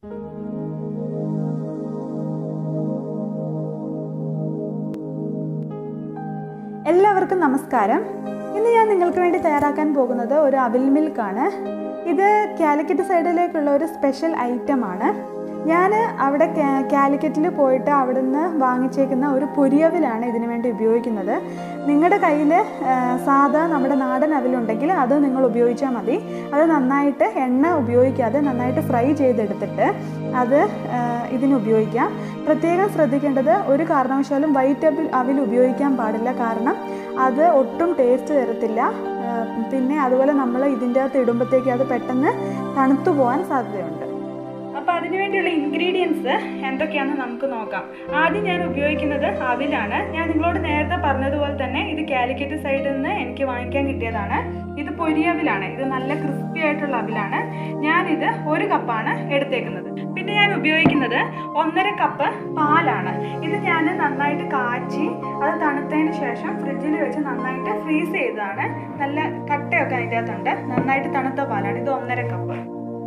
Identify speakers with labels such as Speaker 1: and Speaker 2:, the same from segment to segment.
Speaker 1: എല്ലാവർക്കും നമസ്കാരം ഇന്ന് ഞാൻ നിങ്ങൾക്ക് വേണ്ടി തയ്യാറാക്കാൻ പോകുന്നത് ഒരു അവിൽ മിൽക്കാണ് ഇത് കാലിക്കറ്റ് സൈഡിലേക്കുള്ള ഒരു സ്പെഷ്യൽ ഐറ്റമാണ് ഞാൻ അവിടെ കാ- കാലിക്കറ്റിൽ പോയിട്ട് അവിടുന്ന് വാങ്ങിച്ചേക്കുന്ന ഒരു പൊരിയവിലാണ് ഇതിനു വേണ്ടി ഉപയോഗിക്കുന്നത് നിങ്ങളുടെ കയ്യിൽ സാധാ നമ്മുടെ നാടൻ അവിലുണ്ടെങ്കിൽ അത് നിങ്ങൾ ഉപയോഗിച്ചാൽ മതി അത് നന്നായിട്ട് എണ്ണ ഉപയോഗിക്കാതെ നന്നായിട്ട് ഫ്രൈ ചെയ്തെടുത്തിട്ട് അത് ആ, ഇതിന് ഉപയോഗിക്കാം പ്രത്യേകം ശ്രദ്ധിക്കേണ്ടത് ഒരു കാരണവശാലും വൈറ്റ് അവിൽ അവിൽ ഉപയോഗിക്കാൻ പാടില്ല കാരണം അത് ഒട്ടും ടേസ്റ്റ് തരത്തില്ല ആ, പിന്നെ അതുപോലെ നമ്മൾ ഇതിൻ്റെ അകത്ത് ഇടുമ്പോഴത്തേക്ക് അത് പെട്ടെന്ന് തണുത്തു പോകാൻ സാധ്യതയുണ്ട് അപ്പോൾ അതിന് വേണ്ടിയുള്ള ഇൻഗ്രീഡിയൻസ് എന്തൊക്കെയാണെന്ന് നമുക്ക് നോക്കാം ആദ്യം ഞാൻ ഉപയോഗിക്കുന്നത് അവിലാണ് ഞാൻ നിങ്ങളോട് നേരത്തെ പറഞ്ഞതുപോലെ തന്നെ ഇത് കാലിക്കറ്റ് സൈഡിൽ നിന്ന് എനിക്ക് വാങ്ങിക്കാൻ കിട്ടിയതാണ് ഇത് പൊരിയവിലാണ് ഇത് നല്ല ക്രിസ്പി ആയിട്ടുള്ള അവിലാണ് ഞാനിത് ഒരു കപ്പാണ് എടുത്തേക്കുന്നത് പിന്നെ ഞാൻ ഉപയോഗിക്കുന്നത് ഒന്നര കപ്പ് പാലാണ് ഇത് ഞാൻ നന്നായിട്ട് കാച്ചി അത് തണുത്തതിന് ശേഷം ഫ്രിഡ്ജിൽ വെച്ച് നന്നായിട്ട് ഫ്രീസ് ചെയ്തതാണ് നല്ല കട്ടയൊക്കെ അതിൻ്റെ അകത്തുണ്ട് നന്നായിട്ട് തണുത്ത പാലാണ് ഇത് ഒന്നര കപ്പ്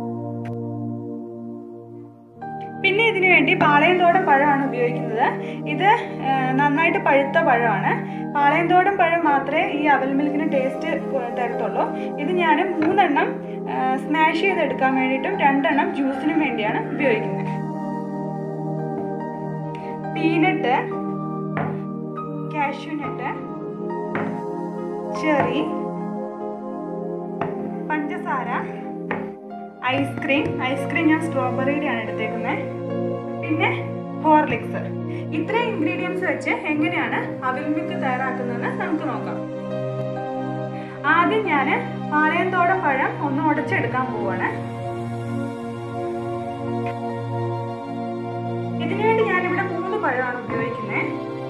Speaker 1: പിന്നെ ഇതിനു വേണ്ടി പാളയന്തോടൻ പഴമാണ് ഉപയോഗിക്കുന്നത് ഇത് ആ, നന്നായിട്ട് പഴുത്ത പഴമാണ് പാളയന്തോടൻ പഴം മാത്രമേ ഈ അവൽ മിൽക്കിന് ടേസ്റ്റ് തരത്തുള്ളൂ ഇത് ഞാൻ മൂന്നെണ്ണം സ്മാഷ് ചെയ്തെടുക്കാൻ വേണ്ടിയിട്ടും രണ്ടെണ്ണം ജ്യൂസിനും വേണ്ടിയാണ് ഉപയോഗിക്കുന്നത് പീനട്ട് കാഷ്യൂനട്ട് ചെറി പഞ്ചസാര ഐസ്ക്രീം ഐസ്ക്രീം ഞാൻ സ്ട്രോബെറിയുടെയാണ് എടുത്തേക്കുന്നത് പിന്നെ ഹോർലിക്സ് ഇത്രയും ഇൻഗ്രീഡിയൻസ് വെച്ച് എങ്ങനെയാണ് അവിൽ മിൽക്ക് തയ്യാറാക്കുന്നതെന്ന് നമുക്ക് നോക്കാം ആദ്യം ഞാൻ പാളയന്തോടൻ പഴം ഒന്ന് ഉടച്ചെടുക്കാൻ പോവാണ് ഇതിനു വേണ്ടി ഞാനിവിടെ മൂന്ന് പഴമാണ് ഉപയോഗിക്കുന്നത്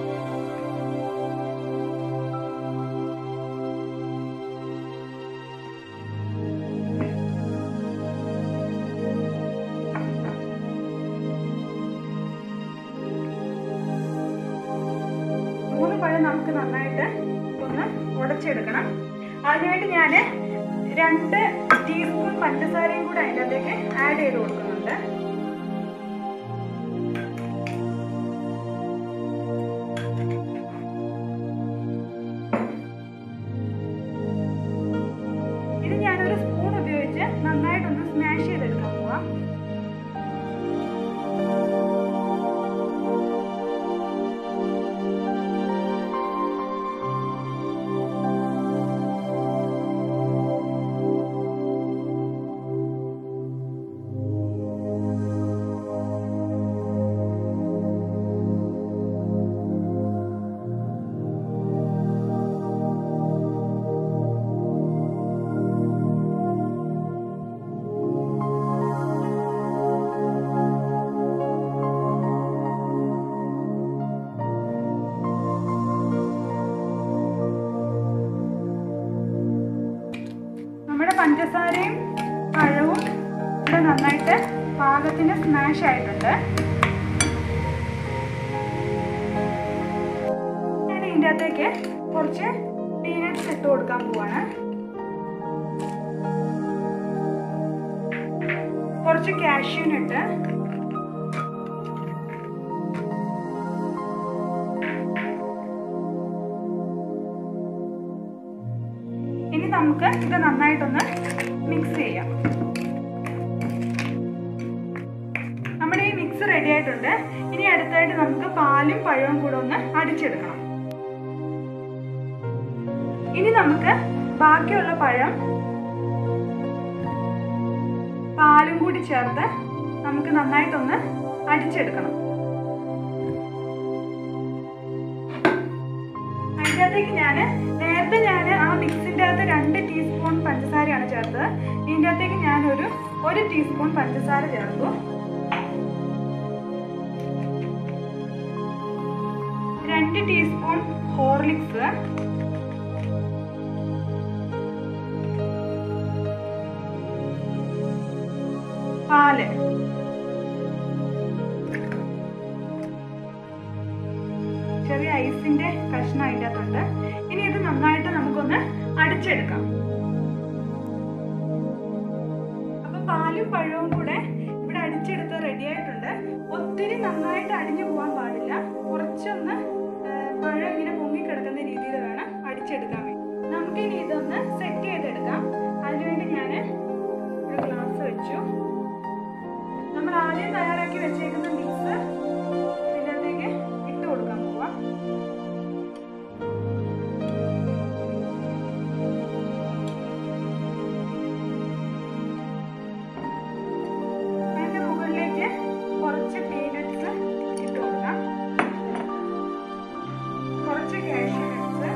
Speaker 1: മൂന്ന് പഴം നമുക്ക് നന്നായിട്ട് ഒന്ന് ഉടച്ചെടുക്കണം അതിനായിട്ട് ഞാൻ രണ്ട് ടീസ്പൂൺ പഞ്ചസാരയും കൂടെ അതിൻ്റെ അകത്തേക്ക് ആഡ് ചെയ്ത് കൊടുക്കുന്നുണ്ട് ഇത് ഞാനൊരു സ്പൂൺ ഉപയോഗിച്ച് നന്നായിട്ടൊന്ന് സ്മാഷ് ചെയ്തെടുക്കാൻ പോവാം നമ്മുടെ പഞ്ചസാരയും പഴവും ഇവിടെ നന്നായിട്ട് പാകത്തിന് സ്മാഷ് ആയിട്ടുണ്ട് ഞാൻ ഇതിൻ്റെ അകത്തേക്ക് കുറച്ച് പീനട്ട്സ് ഇട്ട് കൊടുക്കാൻ പോവാണ് കുറച്ച് കാഷ്യൂനിട്ട് ഇനി നമുക്ക് ഇത് നന്നായിട്ടൊന്ന് മിക്സ് ചെയ്യാം നമ്മുടെ ഈ മിക്സ് റെഡി ആയിട്ടുണ്ട് ഇനി അടുത്തായിട്ട് നമുക്ക് പാലും പഴവും കൂടെ ഒന്ന് അടിച്ചെടുക്കണം ഇനി നമുക്ക് ബാക്കിയുള്ള പഴം പാലും കൂടി ചേർത്ത് നമുക്ക് നന്നായിട്ടൊന്ന് അടിച്ചെടുക്കണം അതിൻ്റെ അകത്തേക്ക് ഞാൻ നേരത്തെ ഞാൻ ആ മിക്സിൻ്റെ അകത്ത് രണ്ട് ടീസ്പൂൺ പഞ്ചസാരയാണ് ചേർത്തത് ഇതിൻ്റെ അകത്തേക്ക് ഞാനൊരു ഒരു ടീസ്പൂൺ പഞ്ചസാര ചേർത്തു രണ്ട് ടീസ്പൂൺ ഹോർലിക്സ് പാല് ചെറിയ ഐസിന്റെ കഷ്ണം അതിൻ്റെ അകത്തുണ്ട് ഇനി ഇത് നന്നായിട്ട് നമുക്കൊന്ന് അടിച്ചെടുക്കാം അപ്പൊ പാലും പഴവും കൂടെ ഇവിടെ അടിച്ചെടുത്ത് ആദ്യം തയ്യാറാക്കി വെച്ചേക്കുന്ന മിക്സ് ഇതിനകത്തേക്ക് ഇട്ട് കൊടുക്കാൻ പോവാം അതിന്റെ മുകളിലേക്ക് കുറച്ച് പീനട്സ് ഇട്ട് കൊടുക്കാം കുറച്ച് കാഷ്യൂ നട്ട്സ്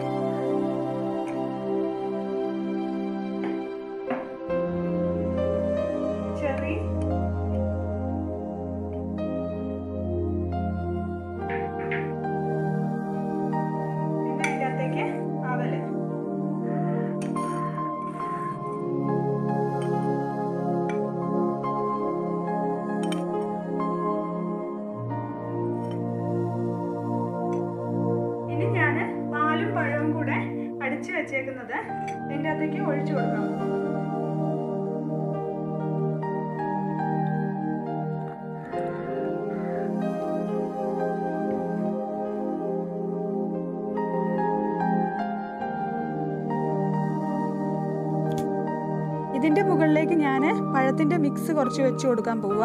Speaker 1: ചെറി പിന്നെ ഇതിനകത്തേക്ക് അവല് ഇനി ഞാൻ പാലും പഴവും കൂടെ അടിച്ചു വെച്ചേക്കുന്നത് ഇതിൻ്റെ അകത്തേക്ക് ഒഴിച്ചു കൊടുക്കാം ഇതിൻ്റെ മുകളിലേക്ക് ഞാൻ പഴത്തിൻ്റെ മിക്സ് കുറച്ച് വെച്ച് കൊടുക്കാൻ പോവുക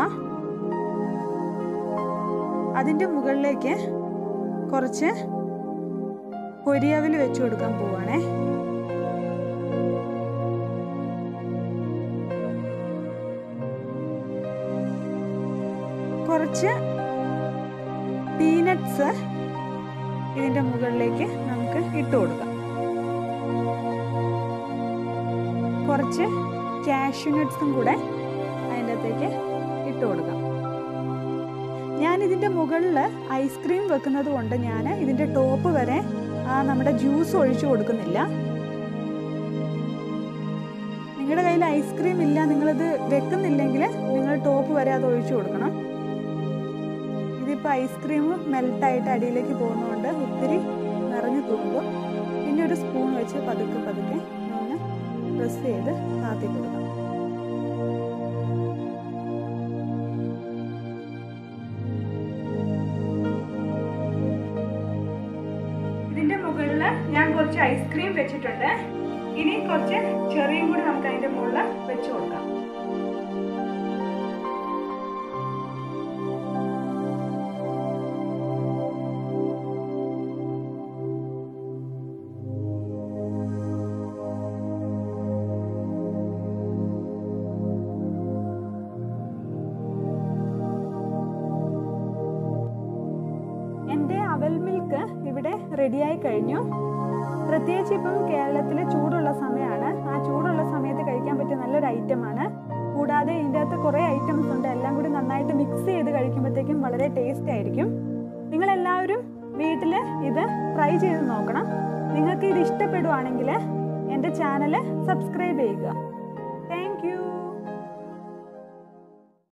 Speaker 1: അതിൻ്റെ മുകളിലേക്ക് കുറച്ച് പൊരിയവിൽ വെച്ച് കൊടുക്കാൻ പോവാണേ കുറച്ച് പീനട്സ് ഇതിൻ്റെ മുകളിലേക്ക് നമുക്ക് ഇട്ട് കൊടുക്കാം കുറച്ച് കാഷ്യൂ നട്ട്സും കൂടെ അതിൻ്റെ അകത്തേക്ക് ഇട്ട് കൊടുക്കാം ഞാൻ ഇതിൻ്റെ മുകളിൽ ഐസ്ക്രീം വെക്കുന്നത് കൊണ്ട് ഞാൻ ഇതിൻ്റെ ടോപ്പ് വരെ ആ നമ്മുടെ ജ്യൂസ് ഒഴിച്ചു കൊടുക്കുന്നില്ല നിങ്ങളുടെ കയ്യിൽ ഐസ്ക്രീം ഇല്ല നിങ്ങളിത് വെക്കുന്നില്ലെങ്കിൽ നിങ്ങൾ ടോപ്പ് വരെ അത് ഒഴിച്ചു കൊടുക്കണം ഇതിപ്പോൾ ഐസ്ക്രീം മെൽട്ടായിട്ട് അടിയിലേക്ക് പോകുന്നതുകൊണ്ട് ഒത്തിരി നിറഞ്ഞു തൂങ്ങുമ്പോൾ പിന്നെ ഒരു സ്പൂൺ വെച്ച് പതുക്കെ പതുക്കെ ഒന്ന് പ്രസ് ചെയ്ത് താത്തി കൊടുക്കണം ഇതിന്റെ മുകളിൽ ഞാൻ കുറച്ച് ഐസ്ക്രീം വെച്ചിട്ടുണ്ട് ഇനി കുറച്ച് ചെറിയും കൂടി നമുക്ക് അതിന്റെ മുകളിൽ വെച്ച് കൊടുക്കാം എൻ്റെ അവൽ മിൽക്ക് ഇവിടെ റെഡിയായി കഴിഞ്ഞു പ്രത്യേകിച്ച് ഇപ്പം കേരളത്തിൽ ചൂടുള്ള സമയമാണ് ആ ചൂടുള്ള സമയത്ത് കഴിക്കാൻ പറ്റിയ നല്ലൊരു ഐറ്റമാണ് കൂടാതെ ഇതിൻ്റെ അകത്ത് കുറേ ഐറ്റംസ് ഉണ്ട് എല്ലാം കൂടി നന്നായിട്ട് മിക്സ് ചെയ്ത് കഴിക്കുമ്പോഴത്തേക്കും വളരെ ടേസ്റ്റ് ആയിരിക്കും നിങ്ങളെല്ലാവരും വീട്ടിൽ ഇത് ട്രൈ ചെയ്ത് നോക്കണം നിങ്ങൾക്ക് ഇത് ഇഷ്ടപ്പെടുവാണെങ്കിൽ എൻ്റെ ചാനൽ സബ്സ്ക്രൈബ് ചെയ്യുക താങ്ക്